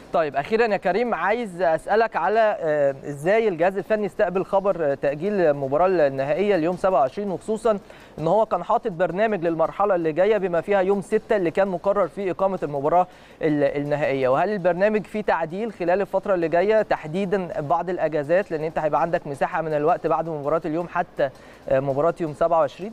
طيب اخيرا يا كريم عايز اسالك على آه، ازاي الجهاز الفني استقبل خبر آه، تاجيل المباراه النهائيه اليوم 27 وخصوصا ان هو كان حاطط برنامج للمرحله اللي جايه بما فيها يوم 6 اللي كان مقرر فيه اقامه المباراه ال- النهائيه وهل البرنامج فيه تعديل خلال الفتره اللي جايه تحديدا بعض الاجازات لان انت هيبقى عندك مساحه من الوقت بعد مباراه اليوم حتى آه، مباراه يوم 27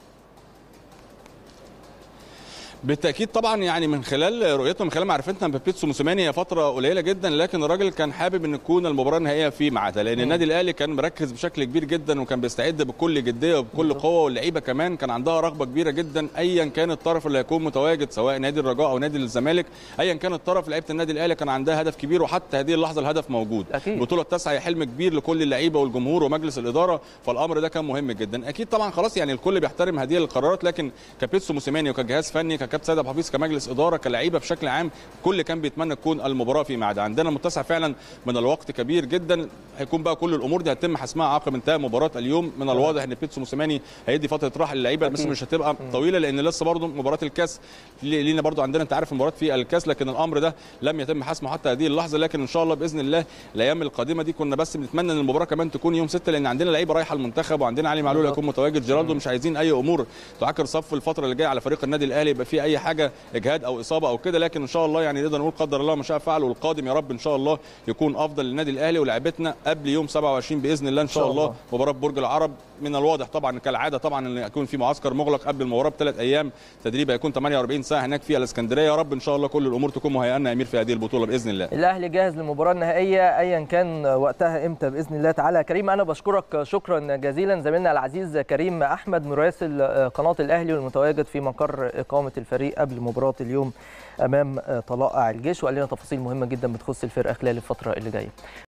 بالتاكيد طبعا يعني من خلال رؤيتنا من خلال معرفتنا ببيتسو موسيماني هي فتره قليله جدا لكن الراجل كان حابب ان تكون المباراه النهائيه في ميعادها لان النادي الاهلي كان مركز بشكل كبير جدا وكان بيستعد بكل جديه وبكل قوه واللعيبه كمان كان عندها رغبه كبيره جدا ايا كان الطرف اللي هيكون متواجد سواء نادي الرجاء او نادي الزمالك ايا كان الطرف لعيبه النادي الاهلي كان عندها هدف كبير وحتى هذه اللحظه الهدف موجود أكيد. البطوله التاسعه هي حلم كبير لكل اللعيبه والجمهور ومجلس الاداره فالامر ده كان مهم جدا اكيد طبعا خلاص يعني الكل بيحترم هذه القرارات لكن كبيتسو موسيماني وكجهاز فني ككابتن سيد ابو حفيظ كمجلس اداره كلعيبه بشكل عام كل كان بيتمنى تكون المباراه في ميعادها عندنا متسع فعلا من الوقت كبير جدا هيكون بقى كل الامور دي هيتم حسمها عقب انتهاء مباراه اليوم من الواضح ان بيتسو موسيماني هيدي فتره راحه للعيبه بس أكيد. مش هتبقى طويله لان لسه برضه مباراه الكاس لي- لينا برضه عندنا انت عارف مباراه في الكاس لكن الامر ده لم يتم حسمه حتى هذه اللحظه لكن ان شاء الله باذن الله الايام القادمه دي كنا بس بنتمنى ان المباراه كمان تكون يوم 6 لان عندنا لعيبه رايحه المنتخب وعندنا علي معلول بالظبط. هيكون متواجد جيرالدو مش عايزين اي امور تعكر صف الفتره اللي جايه على فريق النادي الاهلي يبقى في اي حاجه اجهاد او اصابه او كده لكن ان شاء الله يعني نقدر نقول قدر الله ما شاء فعل والقادم يا رب ان شاء الله يكون افضل للنادي الاهلي ولاعيبتنا قبل يوم 27 باذن الله ان شاء شاء الله الله. مباراه برج العرب من الواضح طبعا كالعاده طبعا ان يكون في معسكر مغلق قبل المباراه بثلاث ايام تدريب هيكون 48 ساعه هناك في الاسكندريه يا رب ان شاء الله كل الامور تكون مهيئه لنا يا امير في هذه البطوله باذن الله الاهلي جاهز للمباراه النهائيه ايا كان وقتها امتى باذن الله تعالى يا كريم انا بشكرك شكرا جزيلا زميلنا العزيز كريم احمد مراسل قناه الاهلي والمتواجد في مقر اقامه الفريق قبل مباراه اليوم امام طلائع الجيش وقال لنا تفاصيل مهمه جدا بتخص الفرقه خلال الفتره اللي جايه